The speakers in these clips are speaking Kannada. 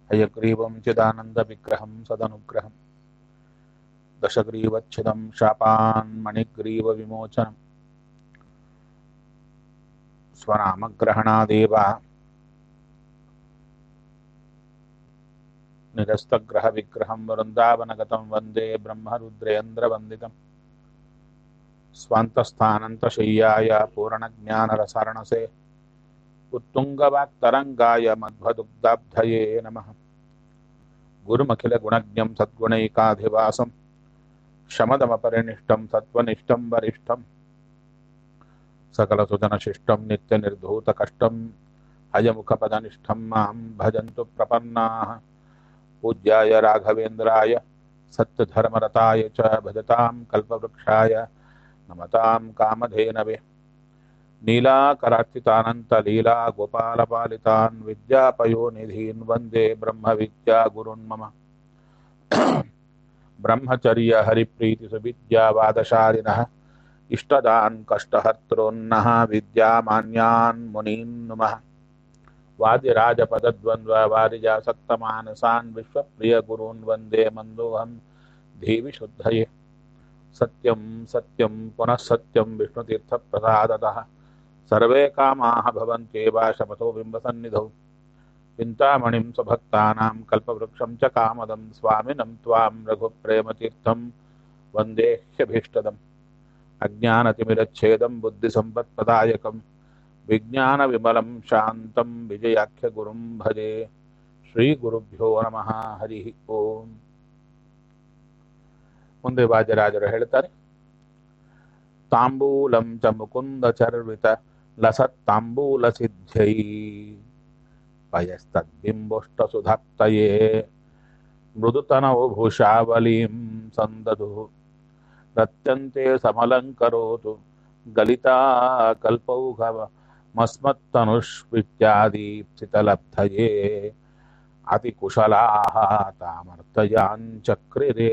हयग्रीवं चिदानन्दविग्रहं सदनुग्रहं दशग्रीवच्छिदं शापान्मणिग्रीवविमोचनं स्वनामग्रहणादेव निरस्तग्रहविग्रहं वृन्दावनगतं वन्दे ब्रह्मरुद्रेन्द्रवन्दितम् स्वान्तस्थानन्तशय्याय पूर्णज्ञानरसारणसे उत्तुङ्गवाक्तरङ्गाय मध्वदुग्धाब्धये नमः गुरुमखिलगुणज्ञं सद्गुणैकाधिवासं शमदमपरिनिष्टं सत्त्वनिष्ठं वरिष्ठं सकलसुजनशिष्टं नित्यनिर्धूतकष्टं हयमुखपदनिष्ठं मां भजन्तु प्रपन्नाः पूज्याय राघवेन्द्राय सत्यधर्मरताय च भजतां कल्पवृक्षाय नमतां कामधेनवे नीलाकरार्चितानन्तलीला गोपालपालितान् विद्यापयोनिधीन् वन्दे ब्रह्मविद्यागुरुन् मम ब्रह्मचर्यहरिप्रीतिसुविद्यावादशालिनः इष्टदान् कष्टहर्तॄन्नः विद्यामान्यान् मुनीन् नुमः वादिराजपदद्वन्द्ववारिजासक्तमानसान् विश्वप्रियगुरून् वन्दे मन्दोऽहं देवि शुद्धये सत्यं सत्यं पुनः सत्यं विष्णुतीर्थप्रसादतः सर्वे कामाः भवन्त्येव शपथो बिम्बसन्निधौ चिन्तामणिं स्वभक्तानां कल्पवृक्षं च कामदं स्वामिनं त्वां रघुप्रेमतीर्थं वन्देह्यभीष्टदम् अज्ञानतिमिरच्छेदं बुद्धिसम्पत्प्रदायकं विज्ञानविमलं शान्तं विजयाख्यगुरुं भजे ಶ್ರೀಗುರುಭ್ಯೋ ನಮಃ ಹರಿ ಓಂ ಮುಂದೆ ವಾಜರಾಜರು ಹೇಳ್ತಾರೆ ತಾಂಬೂಲಂ ಚ ಮುಕುಂದ ಚರ್ವಿತ ಲಸತ್ ತಾಂಬೂಲ ಸಿದ್ಧೈ ಪಯಸ್ತದ್ಬಿಂಬೋಷ್ಟ ಸುಧಾಪ್ತಯೇ ಮೃದುತನವು ಭೂಷಾವಲೀಂ ಸಂದದು ರತ್ಯಂತೆ ಸಮಲಂಕರೋತು ಗಲಿತಾ ಕಲ್ಪೌಘವ ಮಸ್ಮತ್ತನುಷ್ವಿತ್ಯಾದೀಪ್ಸಿತಲಬ್ಧಯೇ ಅತಿ ಕುಶಲಾಹ ತಾಮರ್ಥಯಾಂಚಕ್ರಿರೇ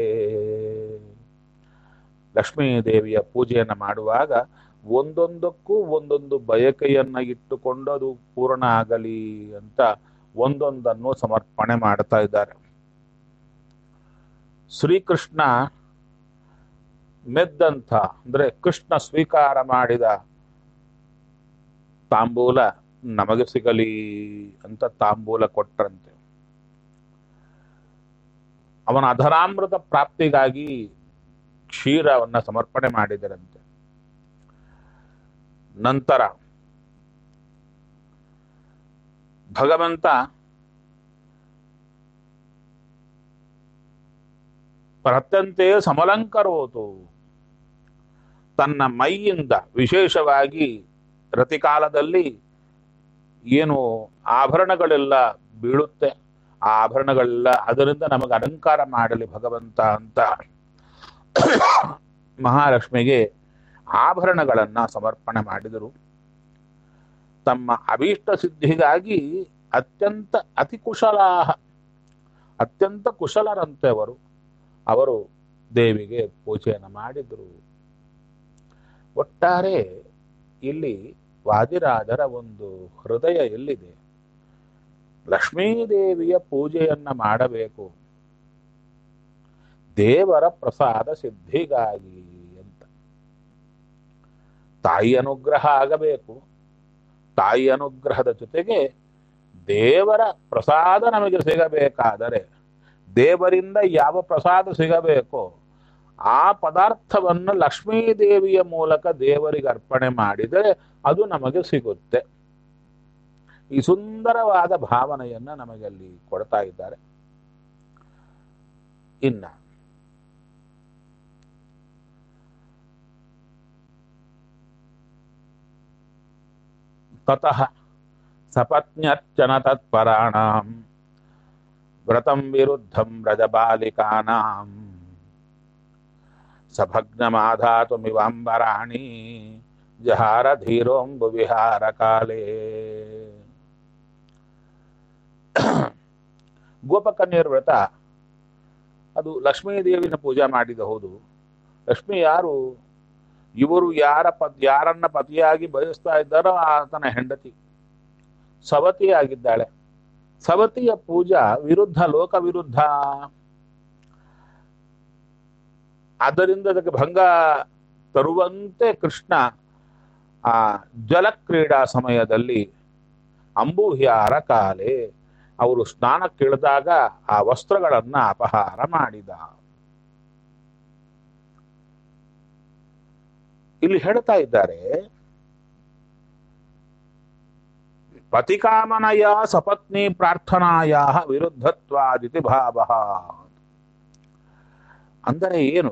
ಲಕ್ಷ್ಮೀದೇವಿಯ ಪೂಜೆಯನ್ನು ಮಾಡುವಾಗ ಒಂದೊಂದಕ್ಕೂ ಒಂದೊಂದು ಬಯಕೆಯನ್ನ ಇಟ್ಟುಕೊಂಡು ಅದು ಪೂರ್ಣ ಆಗಲಿ ಅಂತ ಒಂದೊಂದನ್ನು ಸಮರ್ಪಣೆ ಮಾಡ್ತಾ ಇದ್ದಾರೆ ಶ್ರೀಕೃಷ್ಣ ಮೆದ್ದಂಥ ಅಂದ್ರೆ ಕೃಷ್ಣ ಸ್ವೀಕಾರ ಮಾಡಿದ ತಾಂಬೂಲ ನಮಗೆ ಸಿಗಲಿ ಅಂತ ತಾಂಬೂಲ ಕೊಟ್ರಂತೆ ಅವನ ಅಧರಾಮೃತ ಪ್ರಾಪ್ತಿಗಾಗಿ ಕ್ಷೀರವನ್ನ ಸಮರ್ಪಣೆ ಮಾಡಿದರಂತೆ ನಂತರ ಭಗವಂತ ಪ್ರತ್ಯಂತೆ ಸಮಲಂಕರೋತು ತನ್ನ ಮೈಯಿಂದ ವಿಶೇಷವಾಗಿ ರತಿಕಾಲದಲ್ಲಿ ಏನು ಆಭರಣಗಳೆಲ್ಲ ಬೀಳುತ್ತೆ ಆ ಆಭರಣಗಳೆಲ್ಲ ಅದರಿಂದ ನಮಗೆ ಅಲಂಕಾರ ಮಾಡಲಿ ಭಗವಂತ ಅಂತ ಮಹಾಲಕ್ಷ್ಮಿಗೆ ಆಭರಣಗಳನ್ನ ಸಮರ್ಪಣೆ ಮಾಡಿದರು ತಮ್ಮ ಅಭೀಷ್ಟ ಸಿದ್ಧಿಗಾಗಿ ಅತ್ಯಂತ ಅತಿ ಕುಶಲಾಹ ಅತ್ಯಂತ ಕುಶಲರಂತೆ ಅವರು ಅವರು ದೇವಿಗೆ ಪೂಜೆಯನ್ನು ಮಾಡಿದರು ಒಟ್ಟಾರೆ ಇಲ್ಲಿ ವಾದಿರಾಜರ ಒಂದು ಹೃದಯ ಎಲ್ಲಿದೆ ಲಕ್ಷ್ಮೀದೇವಿಯ ಪೂಜೆಯನ್ನ ಮಾಡಬೇಕು ದೇವರ ಪ್ರಸಾದ ಸಿದ್ಧಿಗಾಗಿ ಅಂತ ತಾಯಿ ಅನುಗ್ರಹ ಆಗಬೇಕು ತಾಯಿ ಅನುಗ್ರಹದ ಜೊತೆಗೆ ದೇವರ ಪ್ರಸಾದ ನಮಗೆ ಸಿಗಬೇಕಾದರೆ ದೇವರಿಂದ ಯಾವ ಪ್ರಸಾದ ಸಿಗಬೇಕೋ ಆ ಪದಾರ್ಥವನ್ನು ಲಕ್ಷ್ಮೀದೇವಿಯ ಮೂಲಕ ದೇವರಿಗೆ ಅರ್ಪಣೆ ಮಾಡಿದರೆ ಅದು ನಮಗೆ ಸಿಗುತ್ತೆ ಈ ಸುಂದರವಾದ ಭಾವನೆಯನ್ನ ನಮಗೆ ಅಲ್ಲಿ ಕೊಡ್ತಾ ಇದ್ದಾರೆ ಇನ್ನ ತತಃ ಸಪತ್ನ್ಯರ್ಚನ ತತ್ಪರಾಣಾಂ ವ್ರತಂ ವಿರುದ್ಧಂ ವ್ರಜಬಾಲಿಕಾನಾಂ ಸಭಗ್ನಮಾಧಾತುಮಿವಾಂಬರಾಣಿ ಜಹಾರ ಧೀರೋಂಬು ವಿಹಾರ ಕಾಲೇ ಗೋಪಕನ್ಯರ ವ್ರತ ಅದು ಲಕ್ಷ್ಮೀದೇವಿನ ಪೂಜೆ ಮಾಡಿದ ಹೌದು ಲಕ್ಷ್ಮಿ ಯಾರು ಇವರು ಯಾರ ಪತ್ ಯಾರನ್ನ ಪತಿಯಾಗಿ ಬಯಸ್ತಾ ಇದ್ದಾರೋ ಆತನ ಹೆಂಡತಿ ಸವತಿಯಾಗಿದ್ದಾಳೆ ಸವತಿಯ ಪೂಜಾ ವಿರುದ್ಧ ಲೋಕ ವಿರುದ್ಧ ಆದ್ದರಿಂದ ಅದಕ್ಕೆ ಭಂಗ ತರುವಂತೆ ಕೃಷ್ಣ ಆ ಜಲಕ್ರೀಡಾ ಸಮಯದಲ್ಲಿ ಅಂಬೂಹ್ಯಾರ ಕಾಲೆ ಅವರು ಸ್ನಾನಕ್ಕಿಳಿದಾಗ ಆ ವಸ್ತ್ರಗಳನ್ನ ಅಪಹಾರ ಮಾಡಿದ ಇಲ್ಲಿ ಹೇಳ್ತಾ ಇದ್ದಾರೆ ಪತಿಕಾಮನಯ ಸಪತ್ನಿ ಪ್ರಾರ್ಥನಾಯ ವಿರುದ್ಧತ್ವಾದಿತಿ ಭಾವ ಅಂದರೆ ಏನು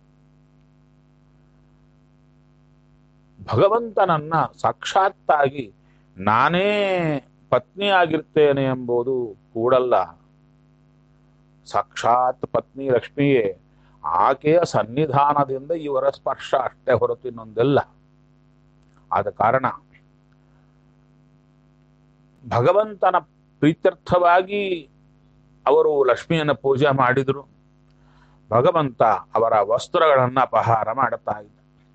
ಭಗವಂತನನ್ನ ಸಾಕ್ಷಾತ್ತಾಗಿ ನಾನೇ ಪತ್ನಿಯಾಗಿರ್ತೇನೆ ಎಂಬುದು ಕೂಡಲ್ಲ ಸಾಕ್ಷಾತ್ ಪತ್ನಿ ಲಕ್ಷ್ಮಿಯೇ ಆಕೆಯ ಸನ್ನಿಧಾನದಿಂದ ಇವರ ಸ್ಪರ್ಶ ಅಷ್ಟೇ ಹೊರತು ಇನ್ನೊಂದೆಲ್ಲ ಆದ ಕಾರಣ ಭಗವಂತನ ಪ್ರೀತ್ಯರ್ಥವಾಗಿ ಅವರು ಲಕ್ಷ್ಮಿಯನ್ನು ಪೂಜೆ ಮಾಡಿದರು ಭಗವಂತ ಅವರ ವಸ್ತ್ರಗಳನ್ನು ಅಪಹಾರ ಮಾಡುತ್ತಾ ಇದ್ದ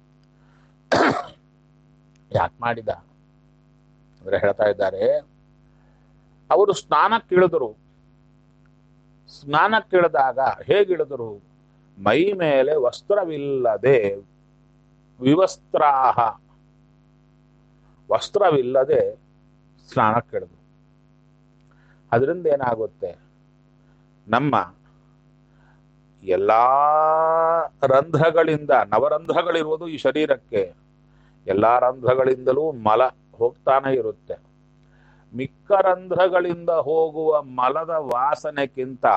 ಯಾಕೆ ಮಾಡಿದ ಅಂದ್ರೆ ಹೇಳ್ತಾ ಇದ್ದಾರೆ ಅವರು ಸ್ನಾನಕ್ಕಿಳಿದರು ಸ್ನಾನಕ್ಕಿಳಿದಾಗ ಹೇಗಿಳಿದರು ಮೈ ಮೇಲೆ ವಸ್ತ್ರವಿಲ್ಲದೆ ವಿವಸ್ತ್ರಾಹ ವಸ್ತ್ರವಿಲ್ಲದೆ ಸ್ನಾನಕ್ಕಿಳಿದು ಅದರಿಂದ ಏನಾಗುತ್ತೆ ನಮ್ಮ ಎಲ್ಲಾ ರಂಧ್ರಗಳಿಂದ ನವರಂಧ್ರಗಳಿರುವುದು ಈ ಶರೀರಕ್ಕೆ ಎಲ್ಲಾ ರಂಧ್ರಗಳಿಂದಲೂ ಮಲ ಹೋಗ್ತಾನೆ ಇರುತ್ತೆ ಮಿಕ್ಕ ರಂಧ್ರಗಳಿಂದ ಹೋಗುವ ಮಲದ ವಾಸನೆಕ್ಕಿಂತ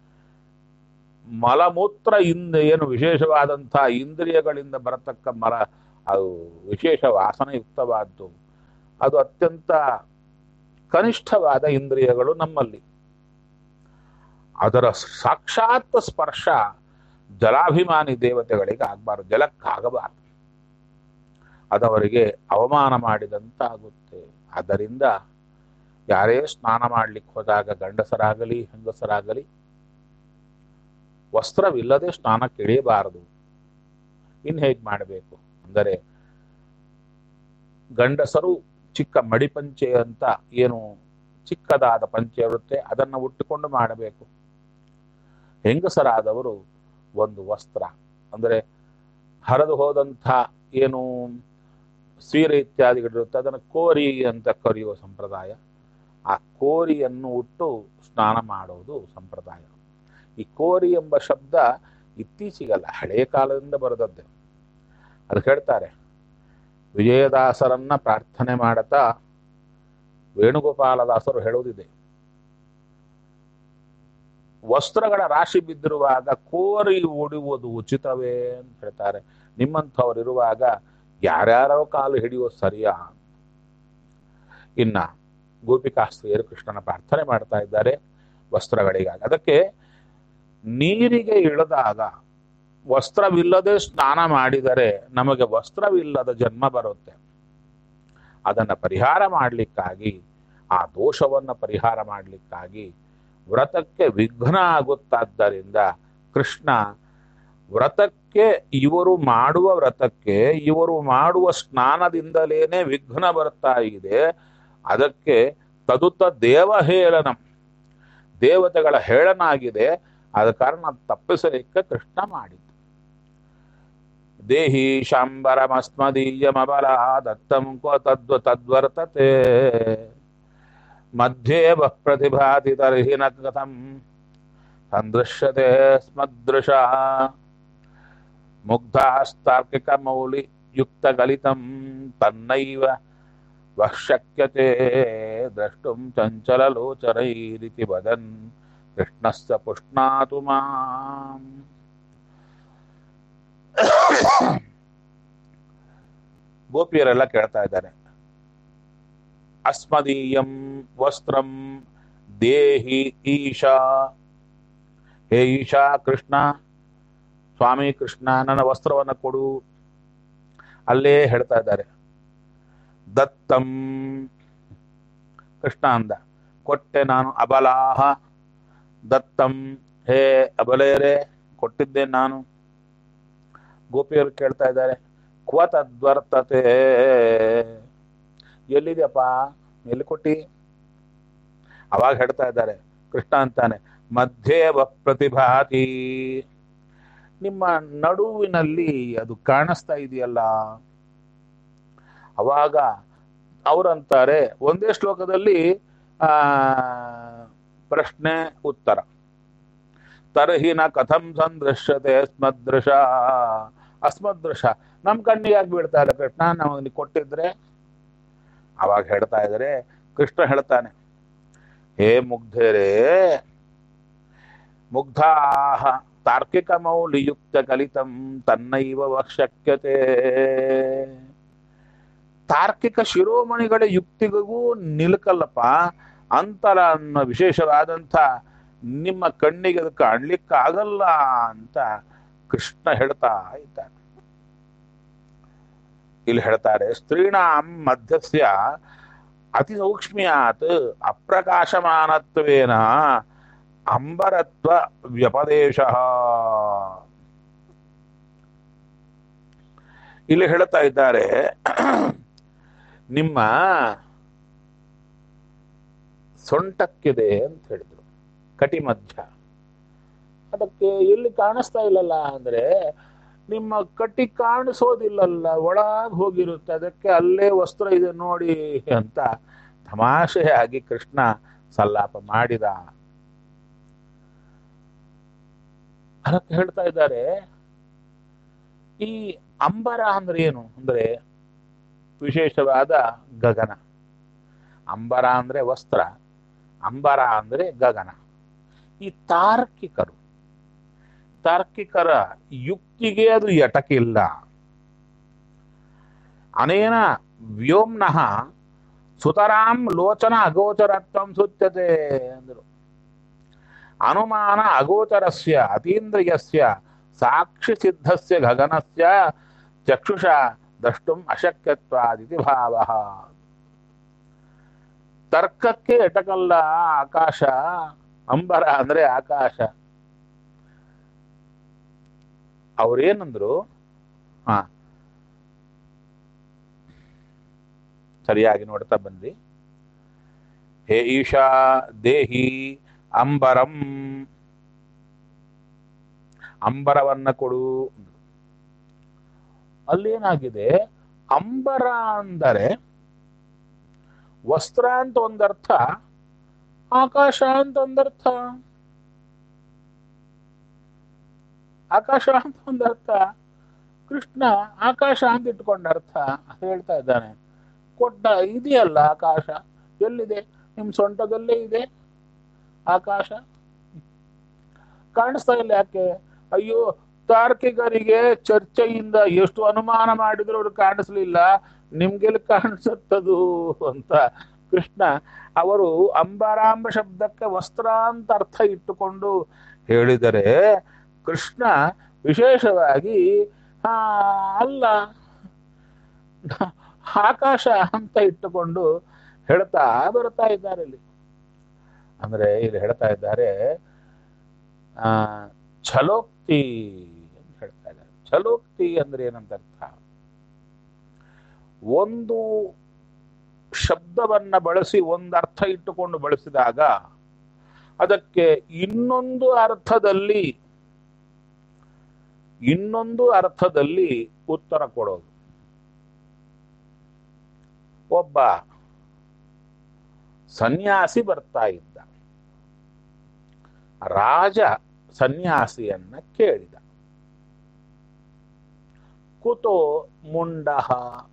ಮಲಮೂತ್ರ ಇಂದ ಏನು ವಿಶೇಷವಾದಂಥ ಇಂದ್ರಿಯಗಳಿಂದ ಬರತಕ್ಕ ಮಲ ಅದು ವಿಶೇಷ ವಾಸನೆಯುಕ್ತವಾದ್ದು ಅದು ಅತ್ಯಂತ ಕನಿಷ್ಠವಾದ ಇಂದ್ರಿಯಗಳು ನಮ್ಮಲ್ಲಿ ಅದರ ಸಾಕ್ಷಾತ್ ಸ್ಪರ್ಶ ಜಲಾಭಿಮಾನಿ ದೇವತೆಗಳಿಗೆ ಆಗಬಾರ್ದು ಜಲಕ್ಕಾಗಬಾರದು ಅದವರಿಗೆ ಅವಮಾನ ಮಾಡಿದಂತಾಗುತ್ತೆ ಆದ್ದರಿಂದ ಯಾರೇ ಸ್ನಾನ ಮಾಡ್ಲಿಕ್ಕೆ ಹೋದಾಗ ಗಂಡಸರಾಗಲಿ ಹೆಂಗಸರಾಗಲಿ ವಸ್ತ್ರವಿಲ್ಲದೆ ಸ್ನಾನಕ್ಕೆ ಇಳಿಯಬಾರದು ಇನ್ನು ಹೇಗೆ ಮಾಡಬೇಕು ಅಂದರೆ ಗಂಡಸರು ಚಿಕ್ಕ ಮಡಿ ಪಂಚೆ ಅಂತ ಏನು ಚಿಕ್ಕದಾದ ಪಂಚೆ ಇರುತ್ತೆ ಅದನ್ನು ಉಟ್ಟುಕೊಂಡು ಮಾಡಬೇಕು ಹೆಂಗಸರಾದವರು ಒಂದು ವಸ್ತ್ರ ಅಂದರೆ ಹರಿದು ಹೋದಂಥ ಏನು ಸೀರೆ ಇತ್ಯಾದಿಗಳಿರುತ್ತೆ ಅದನ್ನು ಕೋರಿ ಅಂತ ಕರೆಯುವ ಸಂಪ್ರದಾಯ ಆ ಕೋರಿಯನ್ನು ಉಟ್ಟು ಸ್ನಾನ ಮಾಡುವುದು ಸಂಪ್ರದಾಯ ಈ ಕೋರಿ ಎಂಬ ಶಬ್ದ ಇತ್ತೀಚೆಗಲ್ಲ ಹಳೆಯ ಕಾಲದಿಂದ ಬರೆದದ್ದೇ ಅದು ಹೇಳ್ತಾರೆ ವಿಜಯದಾಸರನ್ನ ಪ್ರಾರ್ಥನೆ ಮಾಡುತ್ತಾ ವೇಣುಗೋಪಾಲದಾಸರು ಹೇಳುವುದಿದೆ ವಸ್ತ್ರಗಳ ರಾಶಿ ಬಿದ್ದಿರುವಾಗ ಕೋರಿ ಉಡುವುದು ಉಚಿತವೇ ಅಂತ ಹೇಳ್ತಾರೆ ನಿಮ್ಮಂಥವ್ರು ಇರುವಾಗ ಯಾರ್ಯಾರೋ ಕಾಲು ಹಿಡಿಯೋದು ಸರಿಯಾ ಇನ್ನ ಗೋಪಿಕಾಸ್ತ್ರೀಯರು ಕೃಷ್ಣನ ಪ್ರಾರ್ಥನೆ ಮಾಡ್ತಾ ಇದ್ದಾರೆ ವಸ್ತ್ರಗಳಿಗಾಗಿ ಅದಕ್ಕೆ ನೀರಿಗೆ ಇಳಿದಾಗ ವಸ್ತ್ರವಿಲ್ಲದೆ ಸ್ನಾನ ಮಾಡಿದರೆ ನಮಗೆ ವಸ್ತ್ರವಿಲ್ಲದ ಜನ್ಮ ಬರುತ್ತೆ ಅದನ್ನು ಪರಿಹಾರ ಮಾಡಲಿಕ್ಕಾಗಿ ಆ ದೋಷವನ್ನು ಪರಿಹಾರ ಮಾಡಲಿಕ್ಕಾಗಿ ವ್ರತಕ್ಕೆ ವಿಘ್ನ ಆಗುತ್ತಾದ್ದರಿಂದ ಕೃಷ್ಣ ವ್ರತಕ್ಕೆ ಇವರು ಮಾಡುವ ವ್ರತಕ್ಕೆ ಇವರು ಮಾಡುವ ಸ್ನಾನದಿಂದಲೇನೆ ವಿಘ್ನ ಬರ್ತಾ ಇದೆ ಅದಕ್ಕೆ ತದುತ ದೇವಹೇಳನ ದೇವತೆಗಳ ಹೇಳನಾಗಿದೆ ಆದ ಕಾರಣ ತಪ್ಪಿಸಲಿಕ್ಕೆ ಕೃಷ್ಣ ಮಾಡಿದ್ದು ದೇಹಿ ಶಾಂಬರಮಸ್ಮದೀಯಮಬಲ ದತ್ತಂ ಕೋ ತದ್ವ ತದ್ವರ್ತತೆ ಮಧ್ಯೆ ಪ್ರತಿಭಾತಿ ತರ್ಹಿ ನ ಕಥಂ ಸಂದೃಶ್ಯತೆ ಸ್ಮದೃಶ ಮುಗ್ಧಾಸ್ತಾರ್ಕಿಕ ಮೌಲಿ ಯುಕ್ತ ಗಲಿತಂ ತನ್ನೈವ ವಶಕ್ಯತೆ ದ್ರಷ್ಟುಂ ಚಂಚಲಲೋಚರೈರಿತಿ ವದನ್ ಕೃಷ್ಣಸ್ಸ ಪುಷ್ಣಾತು ಮಾಂ ಗೋಪಿಯರೆಲ್ಲ ಕೇಳ್ತಾ ಇದ್ದಾರೆ ಅಸ್ಮದೀಯಂ ವಸ್ತ್ರಂ ದೇಹಿ ಈಶಾ ಹೇ ಈಶಾ ಕೃಷ್ಣ ಸ್ವಾಮಿ ಕೃಷ್ಣ ನನ್ನ ವಸ್ತ್ರವನ್ನು ಕೊಡು ಅಲ್ಲೇ ಹೇಳ್ತಾ ಇದ್ದಾರೆ ದತ್ತಂ ಕೃಷ್ಣ ಅಂದ ಕೊಟ್ಟೆ ನಾನು ಅಬಲಾಹ ದತ್ತಂ ಹೇ ಅಬಲೆಯರೇ ಕೊಟ್ಟಿದ್ದೇನೆ ನಾನು ಗೋಪಿಯರು ಕೇಳ್ತಾ ಇದ್ದಾರೆ ಕ್ವ ತದ್ವರ್ತತೆ ಎಲ್ಲಿದೆಯಪ್ಪ ಎಲ್ಲಿ ಕೊಟ್ಟಿ ಅವಾಗ ಹೇಳ್ತಾ ಇದ್ದಾರೆ ಕೃಷ್ಣ ಅಂತಾನೆ ಮಧ್ಯೇವ ಪ್ರತಿಭಾತಿ ನಿಮ್ಮ ನಡುವಿನಲ್ಲಿ ಅದು ಕಾಣಿಸ್ತಾ ಇದೆಯಲ್ಲ ಅವಾಗ ಅವರಂತಾರೆ ಒಂದೇ ಶ್ಲೋಕದಲ್ಲಿ ಆ ಪ್ರಶ್ನೆ ಉತ್ತರ ತರ್ಹಿ ನ ಕಥಂ ಸಂದೃಶ್ಯತೆ ಅಸ್ಮದೃಶ ಅಸ್ಮದೃಶ ನಮ್ಮ ಕಣ್ಣಿಗೆ ಯಾಕೆ ಬೀಳ್ತಾ ಇಲ್ಲ ಕೃಷ್ಣ ನಮಗೆ ಕೊಟ್ಟಿದ್ರೆ ಅವಾಗ ಹೇಳ್ತಾ ಇದ್ದಾರೆ ಕೃಷ್ಣ ಹೇಳ್ತಾನೆ ಹೇ ಮುಗ್ಧರೇ ಮುಗ್ಧಾಹ ತಾರ್ಕಿಕ ಮೌಲಿಯುಕ್ತ ಕಲಿತಂ ತನ್ನೈವ ವಶಕ್ಯತೆ ತಾರ್ಕಿಕ ಶಿರೋಮಣಿಗಳ ಯುಕ್ತಿಗೂ ನಿಲ್ಕಲ್ಲಪ್ಪ ಅಂತರ ಅನ್ನೋ ವಿಶೇಷವಾದಂಥ ನಿಮ್ಮ ಕಣ್ಣಿಗೆ ಅದು ಕಾಣ್ಲಿಕ್ಕಾಗಲ್ಲ ಅಂತ ಕೃಷ್ಣ ಹೇಳ್ತಾ ಇದ್ದಾನೆ ಇಲ್ಲಿ ಹೇಳ್ತಾರೆ ಸ್ತ್ರೀಣಾಂ ಮಧ್ಯಸ್ಯ ಅತಿ ಸೂಕ್ಷ್ಮ್ಯಾತ್ ಅಪ್ರಕಾಶಮಾನತ್ವೇನ ಅಂಬರತ್ವ ವ್ಯಪದೇಶ ಇಲ್ಲಿ ಹೇಳ್ತಾ ಇದ್ದಾರೆ ನಿಮ್ಮ ಸೊಂಟಕ್ಕಿದೆ ಅಂತ ಹೇಳಿದ್ರು ಕಟಿ ಮಧ್ಯ ಅದಕ್ಕೆ ಎಲ್ಲಿ ಕಾಣಿಸ್ತಾ ಇಲ್ಲಲ್ಲ ಅಂದ್ರೆ ನಿಮ್ಮ ಕಟ್ಟಿ ಕಾಣಿಸೋದಿಲ್ಲಲ್ಲ ಒಳಗ್ ಹೋಗಿರುತ್ತೆ ಅದಕ್ಕೆ ಅಲ್ಲೇ ವಸ್ತ್ರ ಇದೆ ನೋಡಿ ಅಂತ ತಮಾಷೆಯಾಗಿ ಕೃಷ್ಣ ಸಲ್ಲಾಪ ಮಾಡಿದ ಅದಕ್ಕೆ ಹೇಳ್ತಾ ಇದ್ದಾರೆ ಈ ಅಂಬರ ಅಂದ್ರೆ ಏನು ಅಂದ್ರೆ ವಿಶೇಷವಾದ ಗಗನ ಅಂಬರ ಅಂದ್ರೆ ವಸ್ತ್ರ ಅಂಬರ ಅಂದ್ರೆ ಗಗನ ಈ ತಾರ್ಕಿಕರು ತಾರ್ಕಿಕರ ಯುಕ್ತಿಗೆ ಅದು ಎಟಕಿಲ್ಲ ಅನೇನ ವ್ಯೋಮ್ನಃ ಸುತರಾಂ ಲೋಚನ ಅಗೋಚರತ್ವಂ ಸುತ್ಯತೆ ಅಂದರು ಅನುಮಾನ ಅಗೋಚರಸ್ಯ ಅತೀಂದ್ರಿಯಸ್ಯ ಸಾಕ್ಷಿ ಸಿದ್ಧಸ್ಯ ಗಗನಸ್ಯ ಚಕ್ಷುಷ ದ್ರಷ್ಟುಂ ಅಶಕ್ಯತ್ವಾದಿತಿ ಭಾವ ತರ್ಕಕ್ಕೆ ಎಟಕಲ್ಲ ಆಕಾಶ ಅಂಬರ ಅಂದ್ರೆ ಆಕಾಶ ಅವ್ರೇನಂದ್ರು ಹಾ ಸರಿಯಾಗಿ ನೋಡ್ತಾ ಬಂದ್ರಿ ಹೇ ಈಶಾ ದೇಹಿ ಅಂಬರಂ ಅಂಬರವನ್ನ ಕೊಡು ಅಲ್ಲೇನಾಗಿದೆ ಅಂಬರ ಅಂದರೆ ವಸ್ತ್ರ ಅಂತ ಒಂದರ್ಥ ಆಕಾಶ ಅಂತ ಒಂದರ್ಥ ಆಕಾಶ ಅಂತ ಒಂದರ್ಥ ಕೃಷ್ಣ ಆಕಾಶ ಅಂತ ಇಟ್ಕೊಂಡ ಅರ್ಥ ಹೇಳ್ತಾ ಇದ್ದಾನೆ ಕೊಟ್ಟ ಇದೆಯಲ್ಲ ಆಕಾಶ ಎಲ್ಲಿದೆ ನಿಮ್ ಸೊಂಟದಲ್ಲೇ ಇದೆ ಆಕಾಶ ಕಾಣಿಸ್ತಾ ಇಲ್ಲ ಯಾಕೆ ಅಯ್ಯೋ ತಾರ್ಕಿಕರಿಗೆ ಚರ್ಚೆಯಿಂದ ಎಷ್ಟು ಅನುಮಾನ ಮಾಡಿದ್ರು ಅವ್ರು ಕಾಣಿಸ್ಲಿಲ್ಲ ನಿಮ್ಗೆಲ್ಲಿ ಕಾಣಿಸುತ್ತದು ಅಂತ ಕೃಷ್ಣ ಅವರು ಅಂಬರಾಂಬ ಶಬ್ದಕ್ಕೆ ವಸ್ತ್ರ ಅಂತ ಅರ್ಥ ಇಟ್ಟುಕೊಂಡು ಹೇಳಿದರೆ ಕೃಷ್ಣ ವಿಶೇಷವಾಗಿ ಆ ಅಲ್ಲ ಆಕಾಶ ಅಂತ ಇಟ್ಟುಕೊಂಡು ಹೇಳ್ತಾ ಬರ್ತಾ ಇದ್ದಾರೆ ಇಲ್ಲಿ ಅಂದ್ರೆ ಇಲ್ಲಿ ಹೇಳ್ತಾ ಇದ್ದಾರೆ ಆ ಛಲೋಕ್ತಿ ಅಂತ ಹೇಳ್ತಾ ಇದ್ದಾರೆ ಛಲೋಕ್ತಿ ಅಂದ್ರೆ ಏನಂತ ಅರ್ಥ ಒಂದು ಶಬ್ದವನ್ನ ಬಳಸಿ ಒಂದು ಅರ್ಥ ಇಟ್ಟುಕೊಂಡು ಬಳಸಿದಾಗ ಅದಕ್ಕೆ ಇನ್ನೊಂದು ಅರ್ಥದಲ್ಲಿ ಇನ್ನೊಂದು ಅರ್ಥದಲ್ಲಿ ಉತ್ತರ ಕೊಡೋದು ಒಬ್ಬ ಸನ್ಯಾಸಿ ಬರ್ತಾ ಇದ್ದ ರಾಜ ಸನ್ಯಾಸಿಯನ್ನ ಕೇಳಿದ ಕುತೋ ಮುಂಡಹ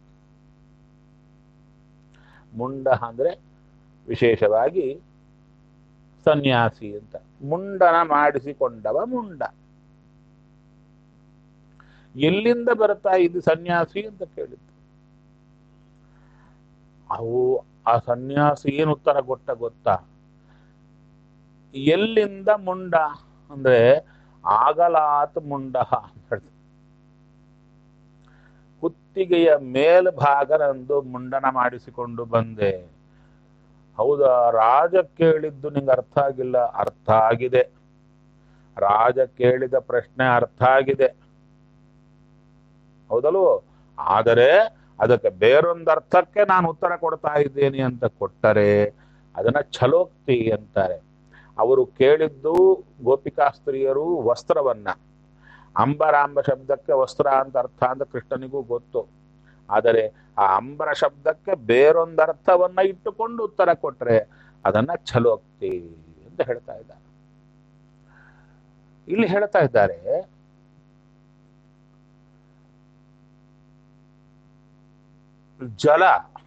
ಮುಂಡಹ ಅಂದ್ರೆ ವಿಶೇಷವಾಗಿ ಸನ್ಯಾಸಿ ಅಂತ ಮುಂಡನ ಮಾಡಿಸಿಕೊಂಡವ ಮುಂಡ ಎಲ್ಲಿಂದ ಬರ್ತಾ ಇದ್ದು ಸನ್ಯಾಸಿ ಅಂತ ಕೇಳಿದ್ದು ಅವು ಆ ಸನ್ಯಾಸಿ ಏನು ಉತ್ತರ ಕೊಟ್ಟ ಗೊತ್ತಾ ಎಲ್ಲಿಂದ ಮುಂಡ ಅಂದ್ರೆ ಆಗಲಾತ್ ಮುಂಡಹ ಅಂತ ಹೇಳ್ತಾರೆ ಕುತ್ತಿಗೆಯ ಮೇಲ್ಭಾಗ ನಂದು ಮುಂಡನ ಮಾಡಿಸಿಕೊಂಡು ಬಂದೆ ಹೌದಾ ರಾಜ ಕೇಳಿದ್ದು ನಿಂಗೆ ಅರ್ಥ ಆಗಿಲ್ಲ ಅರ್ಥ ಆಗಿದೆ ರಾಜ ಕೇಳಿದ ಪ್ರಶ್ನೆ ಅರ್ಥ ಆಗಿದೆ ಹೌದಲ್ವೋ ಆದರೆ ಅದಕ್ಕೆ ಬೇರೊಂದು ಅರ್ಥಕ್ಕೆ ನಾನು ಉತ್ತರ ಕೊಡ್ತಾ ಇದ್ದೇನೆ ಅಂತ ಕೊಟ್ಟರೆ ಅದನ್ನ ಛಲೋಕ್ತಿ ಅಂತಾರೆ ಅವರು ಕೇಳಿದ್ದು ಗೋಪಿಕಾಸ್ತ್ರೀಯರು ವಸ್ತ್ರವನ್ನ ಅಂಬರಾಂಬ ಶಬ್ದಕ್ಕೆ ವಸ್ತ್ರ ಅಂತ ಅರ್ಥ ಅಂತ ಕೃಷ್ಣನಿಗೂ ಗೊತ್ತು ಆದರೆ ಆ ಅಂಬರ ಶಬ್ದಕ್ಕೆ ಬೇರೊಂದು ಅರ್ಥವನ್ನ ಇಟ್ಟುಕೊಂಡು ಉತ್ತರ ಕೊಟ್ರೆ ಅದನ್ನ ಛಲೋಕ್ತಿ ಅಂತ ಹೇಳ್ತಾ ಇದ್ದಾರೆ ಇಲ್ಲಿ ಹೇಳ್ತಾ ಇದ್ದಾರೆ ಜಲ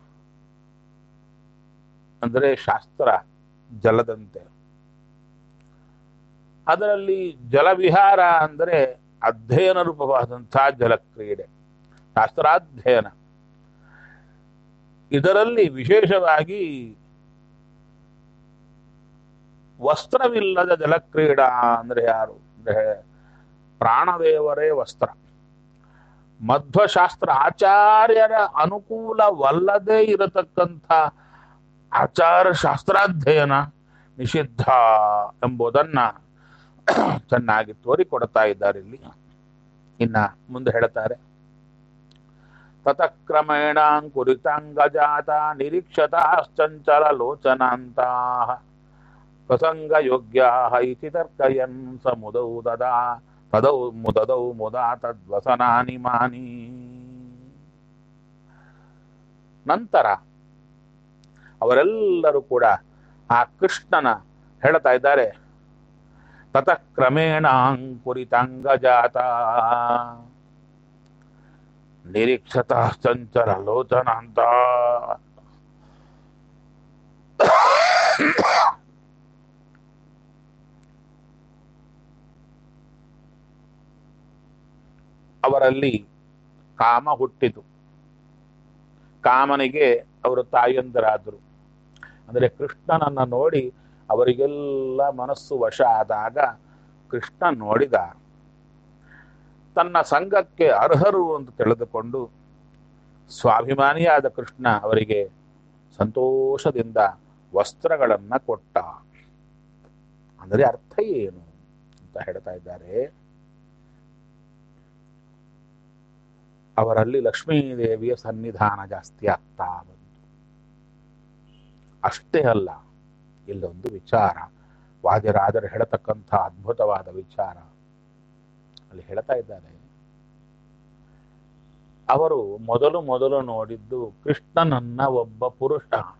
ಅಂದ್ರೆ ಶಾಸ್ತ್ರ ಜಲದಂತೆ ಅದರಲ್ಲಿ ಜಲವಿಹಾರ ಅಂದರೆ ಅಧ್ಯಯನ ರೂಪವಾದಂತಹ ಜಲಕ್ರೀಡೆ ಶಾಸ್ತ್ರಾಧ್ಯಯನ ಇದರಲ್ಲಿ ವಿಶೇಷವಾಗಿ ವಸ್ತ್ರವಿಲ್ಲದ ಜಲಕ್ರೀಡಾ ಅಂದ್ರೆ ಯಾರು ಅಂದ್ರೆ ಪ್ರಾಣದೇವರೇ ವಸ್ತ್ರ ಮಧ್ವಶಾಸ್ತ್ರ ಆಚಾರ್ಯರ ಅನುಕೂಲವಲ್ಲದೆ ಇರತಕ್ಕಂಥ ಆಚಾರ ಶಾಸ್ತ್ರಾಧ್ಯಯನ ನಿಷಿದ್ಧ ಎಂಬುದನ್ನ ಚೆನ್ನಾಗಿ ತೋರಿಕೊಡ್ತಾ ಇದ್ದಾರೆ ಇಲ್ಲಿ ಇನ್ನ ಮುಂದೆ ಹೇಳ್ತಾರೆ ತತಕ್ರಮೇಣಾಂಕುರಿತಾಂಗಜಾತ ನಿರೀಕ್ಷತಾಶ್ಚಂಚಲ ಲೋಚನಾಂತಾ ಪ್ರಸಂಗ ಯೋಗ್ಯ ಇತಿ ತರ್ಕಯನ್ ಸ ಮುದೌ ದದಾ ತದೌ ಮುದದೌ ಮುದಾ ತದ್ವಸನಾನಿ ಮಾನಿ ನಂತರ ಅವರೆಲ್ಲರೂ ಕೂಡ ಆ ಕೃಷ್ಣನ ಹೇಳ್ತಾ ಇದ್ದಾರೆ ತತಕ್ರಮೇಣಾಂಕುರಿತಾಂಗಜಾತ ನಿರೀಕ್ಷತ ಚಂಚಲ ಲೋಚನ ಅಂತ ಅವರಲ್ಲಿ ಕಾಮ ಹುಟ್ಟಿತು ಕಾಮನಿಗೆ ಅವರು ತಾಯಂದರಾದರು ಅಂದರೆ ಕೃಷ್ಣನನ್ನ ನೋಡಿ ಅವರಿಗೆಲ್ಲ ಮನಸ್ಸು ವಶ ಆದಾಗ ಕೃಷ್ಣ ನೋಡಿದ ತನ್ನ ಸಂಘಕ್ಕೆ ಅರ್ಹರು ಅಂತ ತಿಳಿದುಕೊಂಡು ಸ್ವಾಭಿಮಾನಿಯಾದ ಕೃಷ್ಣ ಅವರಿಗೆ ಸಂತೋಷದಿಂದ ವಸ್ತ್ರಗಳನ್ನ ಕೊಟ್ಟ ಅಂದರೆ ಅರ್ಥ ಏನು ಅಂತ ಹೇಳ್ತಾ ಇದ್ದಾರೆ ಅವರಲ್ಲಿ ಲಕ್ಷ್ಮೀದೇವಿಯ ಸನ್ನಿಧಾನ ಜಾಸ್ತಿ ಆಗ್ತಾ ಬಂತು ಅಷ್ಟೇ ಅಲ್ಲ ಇಲ್ಲೊಂದು ವಿಚಾರ ವಾದಿರಾಜರು ಹೇಳತಕ್ಕಂಥ ಅದ್ಭುತವಾದ ವಿಚಾರ ಅಲ್ಲಿ ಹೇಳ್ತಾ ಇದ್ದಾರೆ ಅವರು ಮೊದಲು ಮೊದಲು ನೋಡಿದ್ದು ಕೃಷ್ಣನನ್ನ ಒಬ್ಬ ಪುರುಷ ಅಂತ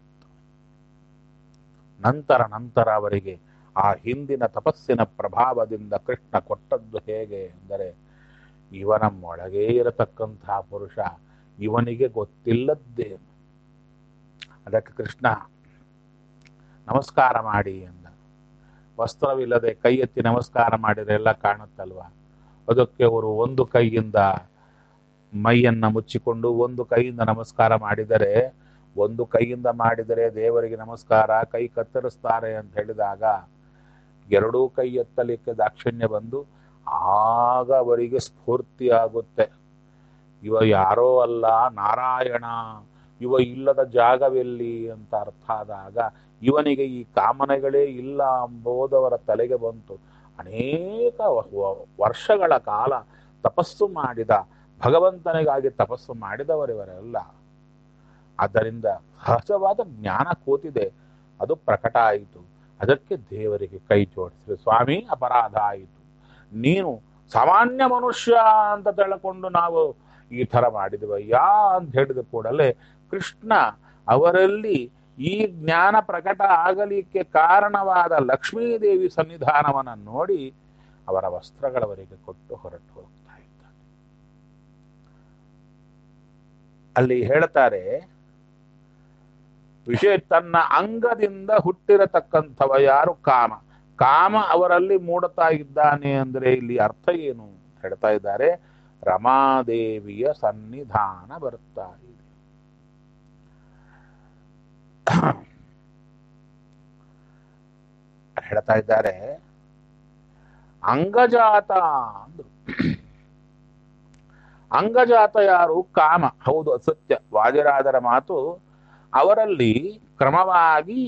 ನಂತರ ನಂತರ ಅವರಿಗೆ ಆ ಹಿಂದಿನ ತಪಸ್ಸಿನ ಪ್ರಭಾವದಿಂದ ಕೃಷ್ಣ ಕೊಟ್ಟದ್ದು ಹೇಗೆ ಅಂದರೆ ಇವನ ಒಳಗೇ ಇರತಕ್ಕಂತಹ ಪುರುಷ ಇವನಿಗೆ ಗೊತ್ತಿಲ್ಲದ್ದೇನು ಅದಕ್ಕೆ ಕೃಷ್ಣ ನಮಸ್ಕಾರ ಮಾಡಿ ಎಂದ ವಸ್ತ್ರವಿಲ್ಲದೆ ಕೈ ಎತ್ತಿ ನಮಸ್ಕಾರ ಮಾಡಿದ್ರೆ ಎಲ್ಲ ಕಾಣುತ್ತಲ್ವಾ ಅದಕ್ಕೆ ಅವರು ಒಂದು ಕೈಯಿಂದ ಮೈಯನ್ನ ಮುಚ್ಚಿಕೊಂಡು ಒಂದು ಕೈಯಿಂದ ನಮಸ್ಕಾರ ಮಾಡಿದರೆ ಒಂದು ಕೈಯಿಂದ ಮಾಡಿದರೆ ದೇವರಿಗೆ ನಮಸ್ಕಾರ ಕೈ ಕತ್ತರಿಸ್ತಾರೆ ಅಂತ ಹೇಳಿದಾಗ ಎರಡೂ ಕೈ ಎತ್ತಲಿಕ್ಕೆ ದಾಕ್ಷಿಣ್ಯ ಬಂದು ಆಗ ಅವರಿಗೆ ಸ್ಫೂರ್ತಿ ಆಗುತ್ತೆ ಇವ ಯಾರೋ ಅಲ್ಲ ನಾರಾಯಣ ಇವ ಇಲ್ಲದ ಜಾಗವೆಲ್ಲಿ ಅಂತ ಅರ್ಥ ಆದಾಗ ಇವನಿಗೆ ಈ ಕಾಮನೆಗಳೇ ಇಲ್ಲ ಎಂಬುದವರ ತಲೆಗೆ ಬಂತು ಅನೇಕ ವರ್ಷಗಳ ಕಾಲ ತಪಸ್ಸು ಮಾಡಿದ ಭಗವಂತನಿಗಾಗಿ ತಪಸ್ಸು ಮಾಡಿದವರಿವರೆಲ್ಲ ಆದ್ದರಿಂದ ಸಹಜವಾದ ಜ್ಞಾನ ಕೂತಿದೆ ಅದು ಪ್ರಕಟ ಆಯಿತು ಅದಕ್ಕೆ ದೇವರಿಗೆ ಕೈ ಜೋಡಿಸಿದ್ರು ಸ್ವಾಮಿ ಅಪರಾಧ ಆಯಿತು ನೀನು ಸಾಮಾನ್ಯ ಮನುಷ್ಯ ಅಂತ ತಿಳ್ಕೊಂಡು ನಾವು ಈ ತರ ಮಾಡಿದ್ವಯ್ಯ ಅಂತ ಹೇಳಿದ ಕೂಡಲೇ ಕೃಷ್ಣ ಅವರಲ್ಲಿ ಈ ಜ್ಞಾನ ಪ್ರಕಟ ಆಗಲಿಕ್ಕೆ ಕಾರಣವಾದ ಲಕ್ಷ್ಮೀದೇವಿ ಸನ್ನಿಧಾನವನ್ನ ನೋಡಿ ಅವರ ವಸ್ತ್ರಗಳವರಿಗೆ ಕೊಟ್ಟು ಹೊರಟು ಹೋಗ್ತಾ ಇದ್ದಾನೆ ಅಲ್ಲಿ ಹೇಳ್ತಾರೆ ವಿಷಯ ತನ್ನ ಅಂಗದಿಂದ ಹುಟ್ಟಿರತಕ್ಕಂಥವ ಯಾರು ಕಾಮ ಕಾಮ ಅವರಲ್ಲಿ ಮೂಡುತ್ತಾ ಇದ್ದಾನೆ ಅಂದ್ರೆ ಇಲ್ಲಿ ಅರ್ಥ ಏನು ಹೇಳ್ತಾ ಇದ್ದಾರೆ ರಮಾದೇವಿಯ ಸನ್ನಿಧಾನ ಬರ್ತಾ ಇದೆ ಹೇಳ್ತಾ ಇದ್ದಾರೆ ಅಂಗಜಾತ ಅಂದ್ರು ಅಂಗಜಾತ ಯಾರು ಕಾಮ ಹೌದು ಸತ್ಯ ವಾದಿರಾಜರ ಮಾತು ಅವರಲ್ಲಿ ಕ್ರಮವಾಗಿ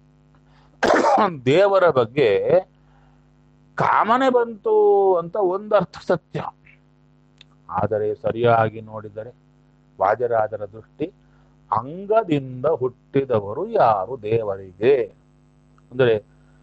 ದೇವರ ಬಗ್ಗೆ ಕಾಮನೆ ಬಂತು ಅಂತ ಒಂದರ್ಥ ಸತ್ಯ ಆದರೆ ಸರಿಯಾಗಿ ನೋಡಿದರೆ ವಾಜರಾಜರ ದೃಷ್ಟಿ ಅಂಗದಿಂದ ಹುಟ್ಟಿದವರು ಯಾರು ದೇವರಿಗೆ ಅಂದರೆ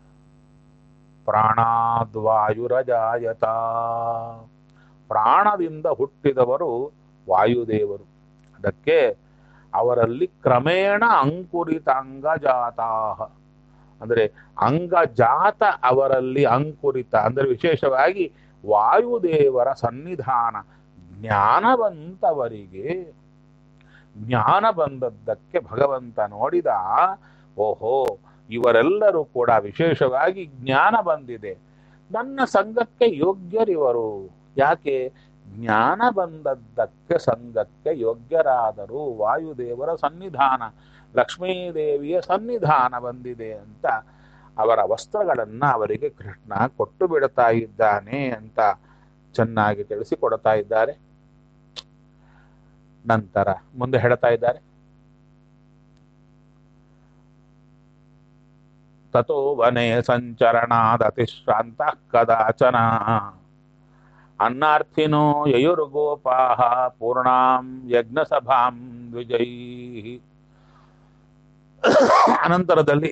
ಪ್ರಾಣಾದ್ವಾಯುರಜಾಯತ ಪ್ರಾಣದಿಂದ ಹುಟ್ಟಿದವರು ವಾಯುದೇವರು ಅದಕ್ಕೆ ಅವರಲ್ಲಿ ಕ್ರಮೇಣ ಅಂಕುರಿತ ಅಂಗಜಾತಾ ಅಂದರೆ ಅಂಗಜಾತ ಅವರಲ್ಲಿ ಅಂಕುರಿತ ಅಂದರೆ ವಿಶೇಷವಾಗಿ ವಾಯುದೇವರ ಸನ್ನಿಧಾನ ಜ್ಞಾನವಂತವರಿಗೆ ಜ್ಞಾನ ಬಂದದ್ದಕ್ಕೆ ಭಗವಂತ ನೋಡಿದ ಓಹೋ ಇವರೆಲ್ಲರೂ ಕೂಡ ವಿಶೇಷವಾಗಿ ಜ್ಞಾನ ಬಂದಿದೆ ನನ್ನ ಸಂಘಕ್ಕೆ ಯೋಗ್ಯರಿವರು ಯಾಕೆ ಜ್ಞಾನ ಬಂದದ್ದಕ್ಕೆ ಸಂಘಕ್ಕೆ ಯೋಗ್ಯರಾದರು ವಾಯುದೇವರ ಸನ್ನಿಧಾನ ಲಕ್ಷ್ಮೀದೇವಿಯ ಸನ್ನಿಧಾನ ಬಂದಿದೆ ಅಂತ ಅವರ ವಸ್ತ್ರಗಳನ್ನ ಅವರಿಗೆ ಕೃಷ್ಣ ಕೊಟ್ಟು ಬಿಡ್ತಾ ಇದ್ದಾನೆ ಅಂತ ಚೆನ್ನಾಗಿ ತಿಳಿಸಿಕೊಡ್ತಾ ಇದ್ದಾರೆ ನಂತರ ಮುಂದೆ ಹೇಳ್ತಾ ಇದ್ದಾರೆ ತಥೋ ವನೆ ಸಂಚರಣಾದತಿಶ್ರಾಂತ ಕದಾಚನ ಅನ್ನಾರ್ಥಿನೋ ಯಯುರ್ಗೋಪಾಹ ಪೂರ್ಣಾಂ ಯಜ್ಞಸಭಾಂ ದ್ವಿಜೈ ಅನಂತರದಲ್ಲಿ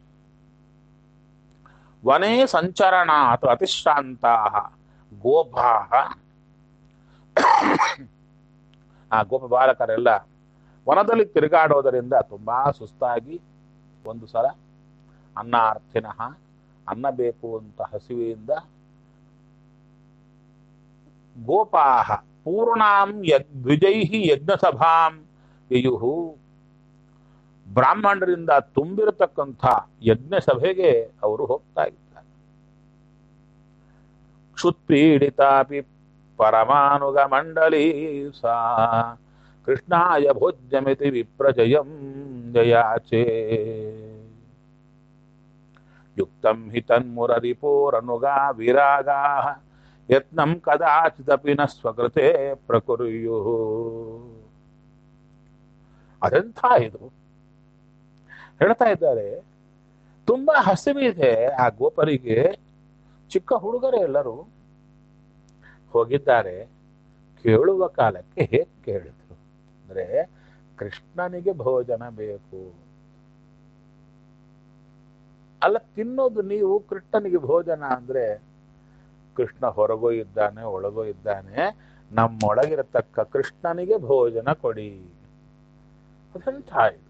ವನೇ ಸಂಚರಣಾತ್ ಅತಿಶ್ರಾಂತಾ ಗೋಪಾಹ ಆ ಗೋಪ ಬಾಲಕರೆಲ್ಲ ವನದಲ್ಲಿ ತಿರುಗಾಡೋದರಿಂದ ತುಂಬಾ ಸುಸ್ತಾಗಿ ಒಂದು ಸಲ ಅನ್ನಾರ್ಥಿನಃ ಅನ್ನ ಬೇಕು ಅಂತ ಹಸಿವೆಯಿಂದ ಗೋಪಾಹ ಪೂರ್ಣಾಂ ಯಗ್ ದ್ವಿಜೈಹಿ ಯಜ್ಞಸಭಾಂ ಯಯುಹು ಬ್ರಾಹ್ಮಣರಿಂದ ತುಂಬಿರತಕ್ಕಂಥ ಯಜ್ಞ ಸಭೆಗೆ ಅವರು ಹೋಗ್ತಾ ಇದ್ದಾರೆ ಕ್ಷುತ್ಪೀಡಿತಾಪಿ ಪರಮಾನುಗ ಮಂಡಲೀ ಸಾ ಕೃಷ್ಣಾಯ ಭೋಜ್ಯಮಿತಿ ವಿಪ್ರಜಯಂ ಜಯಾಚೇ ಯುಕ್ತಂ ಹಿ ತನ್ಮುರರಿಪೋರನುಗಾ ವಿರಾಗಾ ಯತ್ನಂ ಕದಾಚಿದಪಿ ನ ಸ್ವಕೃತೆ ಪ್ರಕುರ್ಯು ಅದೆಂಥ ಇದು ಹೇಳ್ತಾ ಇದ್ದಾರೆ ತುಂಬಾ ಹಸಿವಿದೆ ಆ ಗೋಪರಿಗೆ ಚಿಕ್ಕ ಹುಡುಗರೇ ಎಲ್ಲರೂ ಹೋಗಿದ್ದಾರೆ ಕೇಳುವ ಕಾಲಕ್ಕೆ ಹೇಗೆ ಕೇಳಿದ್ರು ಅಂದ್ರೆ ಕೃಷ್ಣನಿಗೆ ಭೋಜನ ಬೇಕು ಅಲ್ಲ ತಿನ್ನೋದು ನೀವು ಕೃಷ್ಣನಿಗೆ ಭೋಜನ ಅಂದ್ರೆ ಕೃಷ್ಣ ಹೊರಗೋ ಇದ್ದಾನೆ ಒಳಗೋ ಇದ್ದಾನೆ ನಮ್ಮೊಳಗಿರತಕ್ಕ ಕೃಷ್ಣನಿಗೆ ಭೋಜನ ಕೊಡಿ ಅದೆಂಥ ಇದು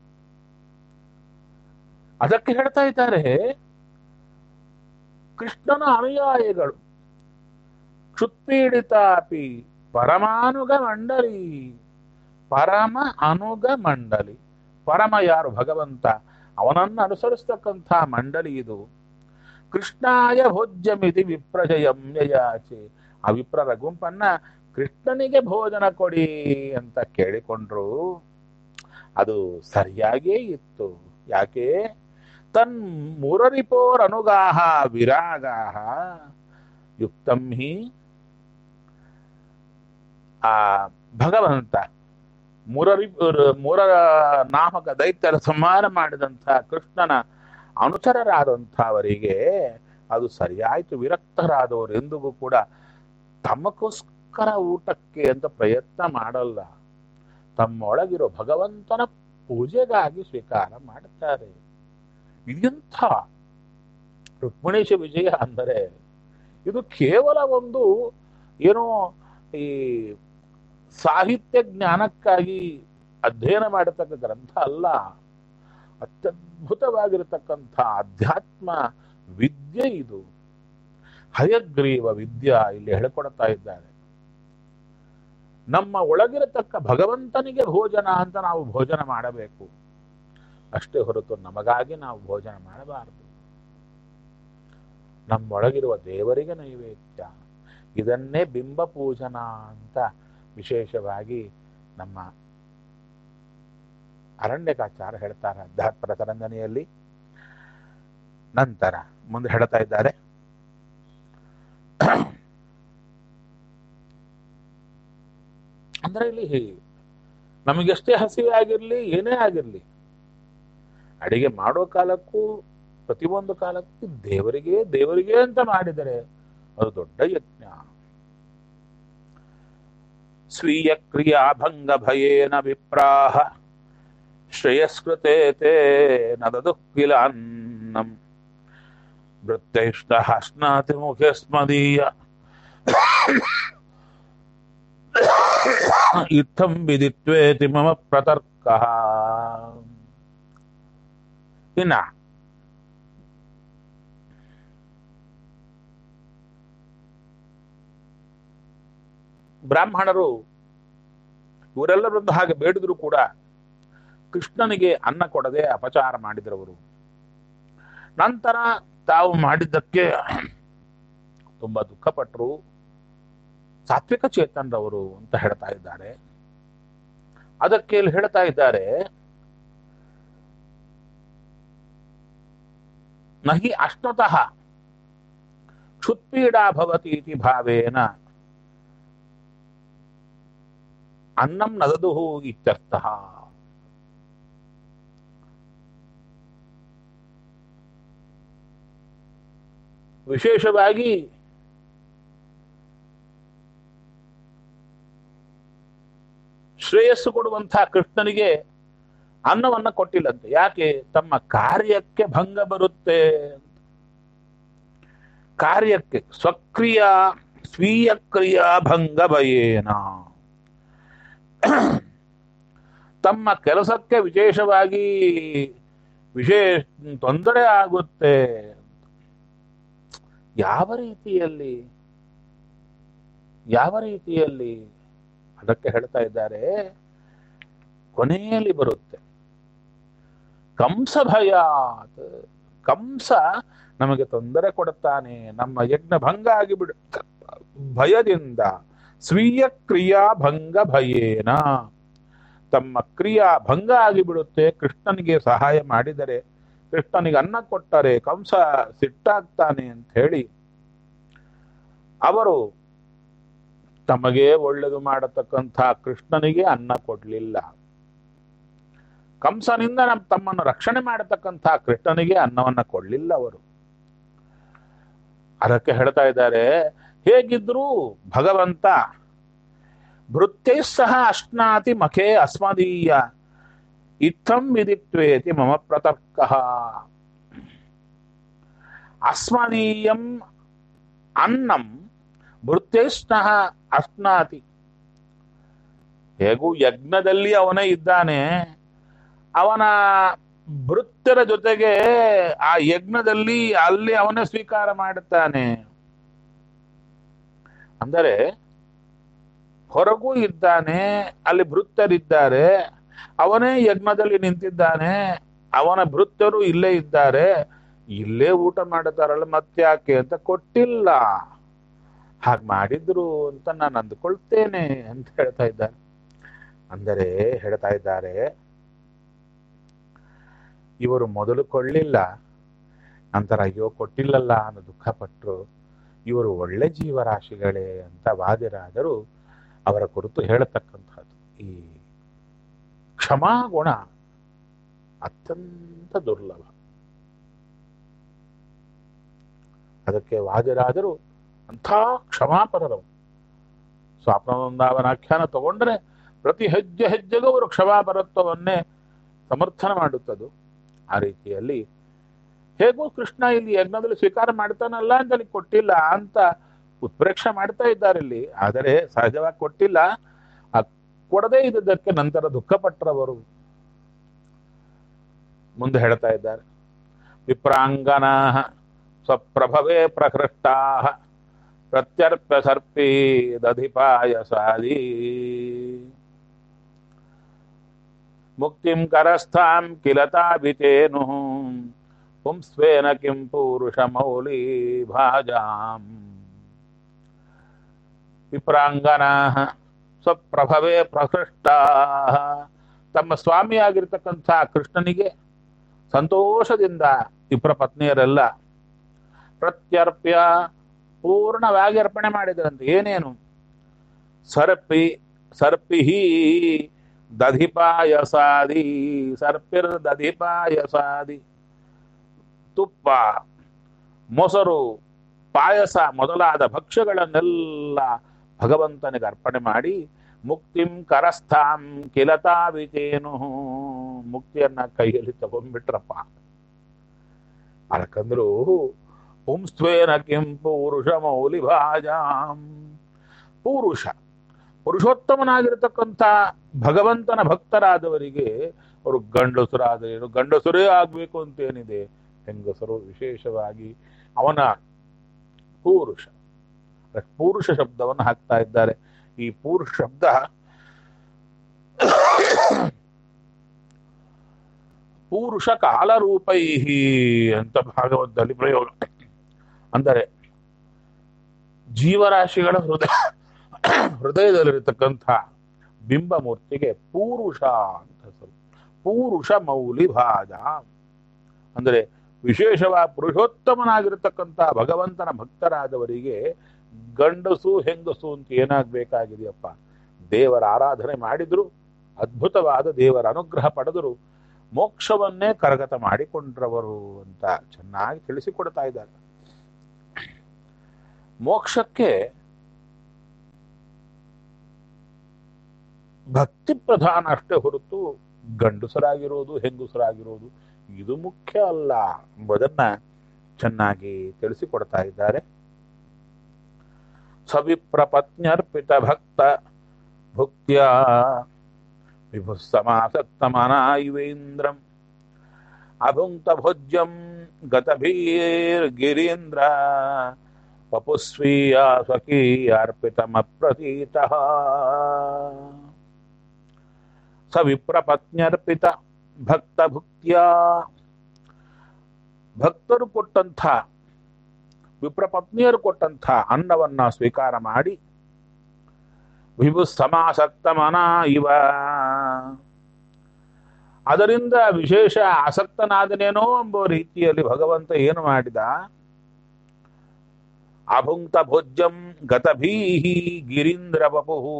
ಅದಕ್ಕೆ ಹೇಳ್ತಾ ಇದ್ದಾರೆ ಕೃಷ್ಣನ ಅನುಯಾಯಿಗಳು ಕ್ಷುತ್ಪೀಡಿತಾಪಿ ಪರಮಾನುಗ ಮಂಡಲಿ ಪರಮ ಅನುಗ ಮಂಡಲಿ ಪರಮ ಯಾರು ಭಗವಂತ ಅವನನ್ನು ಅನುಸರಿಸ್ತಕ್ಕಂಥ ಮಂಡಲಿ ಇದು ಕೃಷ್ಣಾಯ ಭೋಜ್ಯಮಿತಿ ವಿಪ್ರಜಯಂ ಯಯಾಚೆ ಆ ವಿಪ್ರರ ಗುಂಪನ್ನ ಕೃಷ್ಣನಿಗೆ ಭೋಜನ ಕೊಡಿ ಅಂತ ಕೇಳಿಕೊಂಡ್ರು ಅದು ಸರಿಯಾಗೇ ಇತ್ತು ಯಾಕೆ ತನ್ ಮುರರಿಪೋರ್ ಅನುಗಾಹ ವಿರಾಗಾಹ ಯುಕ್ತಂ ಹಿ ಆ ಭಗವಂತ ಮುರರಿ ಮುರ ನಾಮಕ ದೈತ್ಯರ ಸಂಹಾರ ಮಾಡಿದಂಥ ಕೃಷ್ಣನ ಅನುಚರರಾದಂಥವರಿಗೆ ಅದು ಸರಿಯಾಯಿತು ವಿರಕ್ತರಾದವರು ಎಂದಿಗೂ ಕೂಡ ತಮಗೋಸ್ಕರ ಊಟಕ್ಕೆ ಅಂತ ಪ್ರಯತ್ನ ಮಾಡಲ್ಲ ತಮ್ಮೊಳಗಿರೋ ಭಗವಂತನ ಪೂಜೆಗಾಗಿ ಸ್ವೀಕಾರ ಮಾಡುತ್ತಾರೆ ಇದೆಂಥ ರುಕ್ಮಿಣೇಶ ವಿಜಯ ಅಂದರೆ ಇದು ಕೇವಲ ಒಂದು ಏನೋ ಈ ಸಾಹಿತ್ಯ ಜ್ಞಾನಕ್ಕಾಗಿ ಅಧ್ಯಯನ ಮಾಡತಕ್ಕ ಗ್ರಂಥ ಅಲ್ಲ ಅತ್ಯದ್ಭುತವಾಗಿರತಕ್ಕಂಥ ಅಧ್ಯಾತ್ಮ ವಿದ್ಯೆ ಇದು ಹಯಗ್ರೀವ ವಿದ್ಯಾ ಇಲ್ಲಿ ಹೇಳಿಕೊಡ್ತಾ ಇದ್ದಾರೆ ನಮ್ಮ ಒಳಗಿರತಕ್ಕ ಭಗವಂತನಿಗೆ ಭೋಜನ ಅಂತ ನಾವು ಭೋಜನ ಮಾಡಬೇಕು ಅಷ್ಟೇ ಹೊರತು ನಮಗಾಗಿ ನಾವು ಭೋಜನ ಮಾಡಬಾರದು ನಮ್ಮೊಳಗಿರುವ ದೇವರಿಗೆ ನೈವೇದ್ಯ ಇದನ್ನೇ ಬಿಂಬ ಪೂಜನ ಅಂತ ವಿಶೇಷವಾಗಿ ನಮ್ಮ ಅರಣ್ಯಕಾಚಾರ ಹೇಳ್ತಾರೆ ಅಧ್ಯಾತ್ಮದ ತರಂಗನೆಯಲ್ಲಿ ನಂತರ ಮುಂದೆ ಹೇಳ್ತಾ ಇದ್ದಾರೆ ಅಂದ್ರೆ ಇಲ್ಲಿ ನಮಗೆಷ್ಟೇ ಹಸಿವೆ ಆಗಿರ್ಲಿ ಏನೇ ಆಗಿರ್ಲಿ ಅಡಿಗೆ ಮಾಡೋ ಕಾಲಕ್ಕೂ ಪ್ರತಿಯೊಂದು ಕಾಲಕ್ಕೂ ದೇವರಿಗೆ ದೇವರಿಗೆ ಅಂತ ಮಾಡಿದರೆ ಅದು ದೊಡ್ಡ ಯಜ್ಞ ಸ್ವೀಯ ಕ್ರಿಯಾ ಭಂಗ ಭಯೇನ ವಿಪ್ರಾಹ ಶ್ರೇಯಸ್ಕೃತೆ ತೇ ನದದು ಕಿಲ ಅನ್ನಂ ವೃತ್ತೈಷ್ಟ ಸ್ನಾತಿ ಮುಖೆ ಸ್ಮದೀಯ ಇತ್ತಂ ವಿದಿತ್ವೇತಿ ಮಮ ಪ್ರತರ್ಕ ಇನ್ನ ಬ್ರಾಹ್ಮಣರು ಇವರೆಲ್ಲ ಬಂದು ಹಾಗೆ ಬೇಡಿದ್ರು ಕೂಡ ಕೃಷ್ಣನಿಗೆ ಅನ್ನ ಕೊಡದೆ ಅಪಚಾರ ಮಾಡಿದ್ರವರು ನಂತರ ತಾವು ಮಾಡಿದ್ದಕ್ಕೆ ತುಂಬಾ ದುಃಖಪಟ್ಟರು ಸಾತ್ವಿಕ ಚೇತನ್ರವರು ಅಂತ ಹೇಳ್ತಾ ಇದ್ದಾರೆ ಅದಕ್ಕೆ ಇಲ್ಲಿ ಹೇಳ್ತಾ ಇದ್ದಾರೆ ನಹಿ ಅಷ್ಟತಃ ಕ್ಷುತ್ಪೀಡಾ ಭವತಿ ಇತಿ ಭಾವೇನ ಅನ್ನಂ ನದದುಹು ಇತ್ಯರ್ಥಃ ವಿಶೇಷವಾಗಿ ಶ್ರೇಯಸ್ಸು ಕೊಡುವಂತಹ ಕೃಷ್ಣನಿಗೆ ಅನ್ನವನ್ನ ಕೊಟ್ಟಿಲ್ಲಂತೆ ಯಾಕೆ ತಮ್ಮ ಕಾರ್ಯಕ್ಕೆ ಭಂಗ ಬರುತ್ತೆ ಅಂತ. ಕಾರ್ಯಕ್ಕೆ ಸ್ವಕ್ರಿಯ ಸ್ವೀಯ ಕ್ರಿಯಾ ಭಂಗ ಭಯೇನ ತಮ್ಮ ಕೆಲಸಕ್ಕೆ ವಿಶೇಷವಾಗಿ ವಿಶೇಷ ತೊಂದರೆ ಆಗುತ್ತೆ ಯಾವ ರೀತಿಯಲ್ಲಿ ಯಾವ ರೀತಿಯಲ್ಲಿ ಅದಕ್ಕೆ ಹೇಳ್ತಾ ಇದ್ದಾರೆ ಕೊನೆಯಲ್ಲಿ ಬರುತ್ತೆ ಕಂಸ ಭಯಾತ್ ಕಂಸ ನಮಗೆ ತೊಂದರೆ ಕೊಡುತ್ತಾನೆ ನಮ್ಮ ಯಜ್ಞ ಭಂಗ ಆಗಿಬಿಡು ಭಯದಿಂದ ಸ್ವೀಯ ಕ್ರಿಯಾ ಭಂಗ ಭಯೇನ ತಮ್ಮ ಕ್ರಿಯಾ ಭಂಗ ಆಗಿಬಿಡುತ್ತೆ ಕೃಷ್ಣನಿಗೆ ಸಹಾಯ ಮಾಡಿದರೆ ಕೃಷ್ಣನಿಗೆ ಅನ್ನ ಕೊಟ್ಟರೆ ಕಂಸ ಸಿಟ್ಟಾಗ್ತಾನೆ ಅಂತ ಹೇಳಿ ಅವರು ತಮಗೆ ಒಳ್ಳೆಯದು ಮಾಡತಕ್ಕಂಥ ಕೃಷ್ಣನಿಗೆ ಅನ್ನ ಕೊಡ್ಲಿಲ್ಲ ಕಂಸನಿಂದ ನಮ್ಮ ತಮ್ಮನ್ನು ರಕ್ಷಣೆ ಮಾಡತಕ್ಕಂಥ ಕೃಷ್ಣನಿಗೆ ಅನ್ನವನ್ನ ಕೊಡ್ಲಿಲ್ಲ ಅವರು ಅದಕ್ಕೆ ಹೇಳ್ತಾ ಇದ್ದಾರೆ ಹೇಗಿದ್ರು ಭಗವಂತ ಭೃತ್ಯೈ ಸಹ ಅಶ್ನಾತಿ ಮಖೇ ಅಸ್ಮದೀಯ ಇತ್ತಂ ವಿದಿತ್ವೇತಿ ಮಮ ಪ್ರತರ್ಕ ಅಸ್ಮದೀಯಂ ಅನ್ನಂ ಭೃತ್ಯೈಸ್ನಃ ಅಶ್ನಾತಿ ಹೇಗೂ ಯಜ್ಞದಲ್ಲಿ ಅವನೇ ಇದ್ದಾನೆ ಅವನ ಭೃತ್ಯರ ಜೊತೆಗೆ ಆ ಯಜ್ಞದಲ್ಲಿ ಅಲ್ಲಿ ಅವನೇ ಸ್ವೀಕಾರ ಮಾಡುತ್ತಾನೆ ಅಂದರೆ ಹೊರಗೂ ಇದ್ದಾನೆ ಅಲ್ಲಿ ಭೃತ್ಯರಿದ್ದಾರೆ ಅವನೇ ಯಜ್ಞದಲ್ಲಿ ನಿಂತಿದ್ದಾನೆ ಅವನ ಭೃತ್ಯರು ಇಲ್ಲೇ ಇದ್ದಾರೆ ಇಲ್ಲೇ ಊಟ ಮಾಡುತ್ತಾರಲ್ಲ ಮತ್ತ್ಯಾಕೆ ಅಂತ ಕೊಟ್ಟಿಲ್ಲ ಹಾಗೆ ಮಾಡಿದ್ರು ಅಂತ ನಾನು ಅಂದುಕೊಳ್ತೇನೆ ಅಂತ ಹೇಳ್ತಾ ಇದ್ದಾರೆ ಅಂದರೆ ಹೇಳ್ತಾ ಇದ್ದಾರೆ ಇವರು ಮೊದಲು ಕೊಳ್ಳಿಲ್ಲ ನಂತರ ಅಯ್ಯೋ ಕೊಟ್ಟಿಲ್ಲಲ್ಲ ಅನ್ನೋ ದುಃಖಪಟ್ಟರು ಇವರು ಒಳ್ಳೆ ಜೀವರಾಶಿಗಳೇ ಅಂತ ವಾದಿರಾದರೂ ಅವರ ಕುರಿತು ಹೇಳತಕ್ಕಂಥದ್ದು ಈ ಕ್ಷಮಾಗುಣ ಅತ್ಯಂತ ದುರ್ಲಭ ಅದಕ್ಕೆ ವಾದಿರಾದರು ಅಂಥ ಕ್ಷಮಾಪರರು ಸ್ವಾಪ್ನವೊಂದಾವನ ಆಖ್ಯಾನ ತಗೊಂಡ್ರೆ ಪ್ರತಿ ಹೆಜ್ಜೆ ಹೆಜ್ಜೆಗೂ ಅವರು ಕ್ಷಮಾಪರತ್ವವನ್ನೇ ಸಮರ್ಥನ ಮಾಡುತ್ತದು ಆ ರೀತಿಯಲ್ಲಿ ಹೇಗೂ ಕೃಷ್ಣ ಇಲ್ಲಿ ಯಜ್ಞದಲ್ಲಿ ಸ್ವೀಕಾರ ಮಾಡ್ತಾನಲ್ಲ ಅಂತ ಅಲ್ಲಿ ಕೊಟ್ಟಿಲ್ಲ ಅಂತ ಉತ್ಪ್ರೇಕ್ಷೆ ಮಾಡ್ತಾ ಇದ್ದಾರೆ ಇಲ್ಲಿ ಆದರೆ ಸಹಜವಾಗಿ ಕೊಟ್ಟಿಲ್ಲ ಆ ಕೊಡದೇ ಇದ್ದದಕ್ಕೆ ನಂತರ ದುಃಖಪಟ್ಟರವರು ಮುಂದೆ ಹೇಳ್ತಾ ಇದ್ದಾರೆ ವಿಪ್ರಾಂಗನಾ ಸ್ವಪ್ರಭವೇ ಪ್ರಕೃಷ್ಟಾ ಪ್ರತ್ಯರ್ಪ್ಯ ಸರ್ಪಿ ದಧಿಪಾಯಸಾದಿ ಮುಕ್ತಿಂ ಕರಸ್ಥಾಂ ಕಿಲತಾಭಿತೇನು ಪುಂಸ್ವೇನ ಕಿಂ ಪೂರುಷ ಮೌಲಿ ಭಾಜಾಂ ವಿಪ್ರಾಂಗನಾ ಸ್ವಪ್ರಭವೇ ಪ್ರಕೃಷ್ಟಾ ತಮ್ಮ ಸ್ವಾಮಿಯಾಗಿರ್ತಕ್ಕಂಥ ಕೃಷ್ಣನಿಗೆ ಸಂತೋಷದಿಂದ ವಿಪ್ರ ಪತ್ನಿಯರೆಲ್ಲ ಪ್ರತ್ಯರ್ಪ್ಯ ಪೂರ್ಣವಾಗಿ ಅರ್ಪಣೆ ಮಾಡಿದ್ರಂತೆ ಏನೇನು ಸರ್ಪಿ ಸರ್ಪಿಹಿ ದಧಿಪಾಯಸಾದಿ ಸರ್ಪಿರ್ ದಧಿಪಾಯಸಾದಿ ತುಪ್ಪ ಮೊಸರು ಪಾಯಸ ಮೊದಲಾದ ಭಕ್ಷ್ಯಗಳನ್ನೆಲ್ಲ ಭಗವಂತನಿಗೆ ಅರ್ಪಣೆ ಮಾಡಿ ಮುಕ್ತಿಂ ಕರಸ್ಥಾಂ ಕಿಲತಾವಿತೇನು ಮುಕ್ತಿಯನ್ನ ಕೈಯಲ್ಲಿ ತಗೊಂಡ್ಬಿಟ್ರಪ್ಪ ಅದಕ್ಕಂದ್ರು ಪುಂಸ್ತ್ವೇನ ಕಿಂ ಪೂರುಷ ಮೌಲಿ ಭಾಜಾಂ ಪೂರುಷ ಪುರುಷೋತ್ತಮನಾಗಿರತಕ್ಕಂಥ ಭಗವಂತನ ಭಕ್ತರಾದವರಿಗೆ ಅವರು ಗಂಡಸರಾದರೇನು ಗಂಡಸರೇ ಆಗ್ಬೇಕು ಅಂತೇನಿದೆ ಹೆಂಗಸರು ವಿಶೇಷವಾಗಿ ಅವನ ಪೂರುಷ ಪೂರುಷ ಶಬ್ದವನ್ನು ಹಾಕ್ತಾ ಇದ್ದಾರೆ ಈ ಪೂರುಷ ಶಬ್ದ ಪೂರುಷ ಕಾಲರೂಪೈ ಅಂತ ಭಾಗವತದಲ್ಲಿ ಪ್ರಯೋಗ ಅಂದರೆ ಜೀವರಾಶಿಗಳ ಹೃದಯ ಹೃದಯದಲ್ಲಿರತಕ್ಕಂಥ ಬಿಂಬಮೂರ್ತಿಗೆ ಪೂರುಷ ಅಂತ ಹೆಸರು ಪೂರುಷ ಮೌಲಿ ಭಾಜ ಅಂದರೆ ವಿಶೇಷವಾಗಿ ಪುರುಷೋತ್ತಮನಾಗಿರತಕ್ಕಂಥ ಭಗವಂತನ ಭಕ್ತರಾದವರಿಗೆ ಗಂಡಸು ಹೆಂಗಸು ಅಂತ ಏನಾಗಬೇಕಾಗಿದೆಯಪ್ಪ ದೇವರ ಆರಾಧನೆ ಮಾಡಿದ್ರು ಅದ್ಭುತವಾದ ದೇವರ ಅನುಗ್ರಹ ಪಡೆದರು ಮೋಕ್ಷವನ್ನೇ ಕರಗತ ಮಾಡಿಕೊಂಡ್ರವರು ಅಂತ ಚೆನ್ನಾಗಿ ತಿಳಿಸಿಕೊಡ್ತಾ ಇದ್ದಾರೆ ಮೋಕ್ಷಕ್ಕೆ ಭಕ್ತಿ ಪ್ರಧಾನ ಅಷ್ಟೇ ಹೊರತು ಗಂಡಸರಾಗಿರೋದು ಹೆಂಗಸರಾಗಿರೋದು ಇದು ಮುಖ್ಯ ಅಲ್ಲ ಎಂಬುದನ್ನ ಚೆನ್ನಾಗಿ ತಿಳಿಸಿಕೊಡ್ತಾ ಇದ್ದಾರೆ ಸವಿಪ್ರಪತ್ನ್ಯರ್ಪಿತ ಭಕ್ತ ಭುಕ್ತ್ಯ ವಿಭುಸ್ಸಮಾಸಕ್ತ ಮನಾಯುವೇಂದ್ರಂ ಅಭುಂಕ್ತ ಭೋಜ್ಯಂ ಗತಭೀರ್ಗಿರೀಂದ್ರ ಪಪುಸ್ವೀಯ ಸ್ವಕೀಯಾರ್ಪಿತಮಪ್ರತೀತಃ ಸ ವಿಪ್ರಪತ್ನ್ಯರ್ಪಿತ ಭಕ್ತ ಭುಕ್ತ್ಯ ಭಕ್ತರು ಕೊಟ್ಟಂಥ ವಿಪ್ರಪತ್ನಿಯರು ಕೊಟ್ಟಂಥ ಅನ್ನವನ್ನ ಸ್ವೀಕಾರ ಮಾಡಿ ವಿಭು ಸಮಾಸಕ್ತ ಮನ ಇವ ಅದರಿಂದ ವಿಶೇಷ ಆಸಕ್ತನಾದನೇನೋ ಎಂಬ ರೀತಿಯಲ್ಲಿ ಭಗವಂತ ಏನು ಮಾಡಿದ ಅಭುಂಕ್ತ ಭೋಜ್ಯಂ ಗತಭೀಹಿ ಗಿರೀಂದ್ರ ಬಪುಹು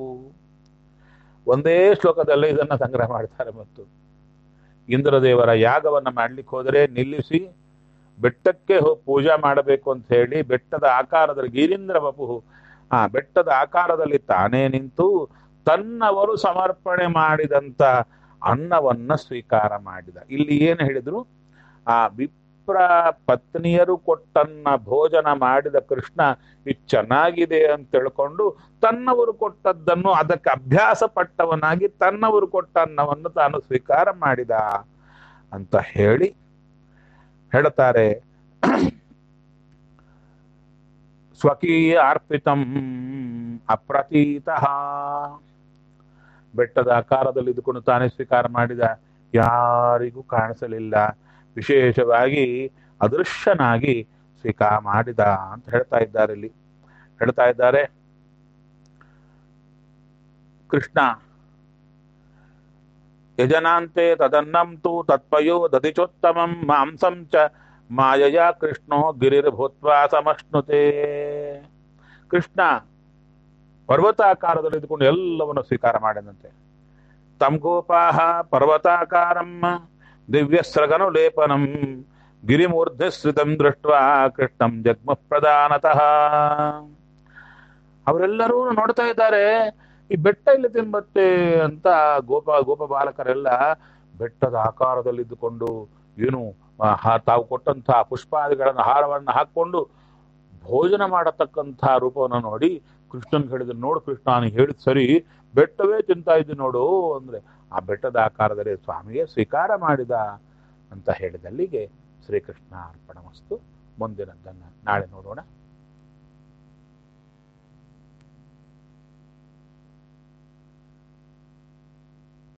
ಒಂದೇ ಶ್ಲೋಕದಲ್ಲೇ ಇದನ್ನ ಸಂಗ್ರಹ ಮಾಡ್ತಾರೆ ಮತ್ತು ಇಂದ್ರದೇವರ ಯಾಗವನ್ನ ಮಾಡ್ಲಿಕ್ಕೆ ಹೋದರೆ ನಿಲ್ಲಿಸಿ ಬೆಟ್ಟಕ್ಕೆ ಹೋಗಿ ಪೂಜಾ ಮಾಡಬೇಕು ಅಂತ ಹೇಳಿ ಬೆಟ್ಟದ ಆಕಾರದಲ್ಲಿ ಗಿರೀಂದ್ರ ಬಪುಹು ಆ ಬೆಟ್ಟದ ಆಕಾರದಲ್ಲಿ ತಾನೇ ನಿಂತು ತನ್ನವರು ಸಮರ್ಪಣೆ ಮಾಡಿದಂತ ಅನ್ನವನ್ನ ಸ್ವೀಕಾರ ಮಾಡಿದ ಇಲ್ಲಿ ಏನು ಹೇಳಿದ್ರು ಆ ವಿಪ್ರ ಪತ್ನಿಯರು ಕೊಟ್ಟನ್ನ ಭೋಜನ ಮಾಡಿದ ಕೃಷ್ಣ ಇದು ಚೆನ್ನಾಗಿದೆ ಅಂತ ತಿಳ್ಕೊಂಡು ತನ್ನವರು ಕೊಟ್ಟದ್ದನ್ನು ಅದಕ್ಕೆ ಅಭ್ಯಾಸ ಪಟ್ಟವನಾಗಿ ತನ್ನವರು ಕೊಟ್ಟ ಅನ್ನವನ್ನು ತಾನು ಸ್ವೀಕಾರ ಮಾಡಿದ ಅಂತ ಹೇಳಿ ಹೇಳ್ತಾರೆ ಸ್ವಕೀಯ ಅರ್ಪಿತಂ ಅಪ್ರತೀತ ಬೆಟ್ಟದ ಆಕಾರದಲ್ಲಿ ಇದ್ದುಕೊಂಡು ತಾನೇ ಸ್ವೀಕಾರ ಮಾಡಿದ ಯಾರಿಗೂ ಕಾಣಿಸಲಿಲ್ಲ ವಿಶೇಷವಾಗಿ ಅದೃಶ್ಯನಾಗಿ ಸ್ವೀಕಾರ ಮಾಡಿದ ಅಂತ ಹೇಳ್ತಾ ಇದ್ದಾರೆ ಇಲ್ಲಿ ಹೇಳ್ತಾ ಇದ್ದಾರೆ ಕೃಷ್ಣ ಯಜನಾಂತೆ ತದನ್ನಂ ತು ತತ್ಪಯೋ ದದಿಚೋತ್ತಮಂ ಮಾಂಸಂ ಚ ಮಾಯಯ ಕೃಷ್ಣೋ ಗಿರಿರ್ಭೂತ್ವ ಸಮಶ್ನುತೆ ಕೃಷ್ಣ ಪರ್ವತಾಕಾರದಲ್ಲಿ ಇದ್ಕೊಂಡು ಎಲ್ಲವನ್ನು ಸ್ವೀಕಾರ ಮಾಡಿದಂತೆ ತಂ ಗೋಪಾಹ ಪರ್ವತಾಕಾರಂ ದಿವ್ಯಸ್ರಗನು ಲೇಪನಂ ಗಿರಿಮೂರ್ಧಶ್ರಿತಂ ದೃಷ್ಟ ಕೃಷ್ಣಂ ಜಗ್ಮ ಪ್ರಧಾನತಃ ಅವರೆಲ್ಲರೂ ನೋಡ್ತಾ ಇದ್ದಾರೆ ಈ ಬೆಟ್ಟ ಇಲ್ಲಿ ತಿನ್ಬತ್ತೆ ಅಂತ ಗೋಪ ಗೋಪ ಬಾಲಕರೆಲ್ಲ ಬೆಟ್ಟದ ಆಕಾರದಲ್ಲಿ ಇದ್ದುಕೊಂಡು ಏನು ಆ, ಹಾ- ತಾವು ಕೊಟ್ಟಂತಹ ಪುಷ್ಪಾದಿಗಳನ್ನು ಹಾರವನ್ನು ಹಾಕೊಂಡು ಭೋಜನ ಮಾಡತಕ್ಕಂಥ ರೂಪವನ್ನು ನೋಡಿ ಕೃಷ್ಣನ್ ಹೇಳಿದ್ರು ನೋಡು ಕೃಷ್ಣ ನೀನು ಹೇಳಿದ್ ಸರಿ ಬೆಟ್ಟವೇ ತಿಂತಾ ಇದ್ದು ನೋಡು ಅಂದ್ರೆ ಆ ಬೆಟ್ಟದ ಆಕಾರದಲ್ಲಿ ಸ್ವಾಮಿಯೇ ಸ್ವೀಕಾರ ಮಾಡಿದ ಅಂತ ಹೇಳಿದಲ್ಲಿಗೆ ಶ್ರೀಕೃಷ್ಣ ಅರ್ಪಣ ವಸ್ತು ಮುಂದಿನದ್ದನ್ನು ನಾಳೆ ನೋಡೋಣ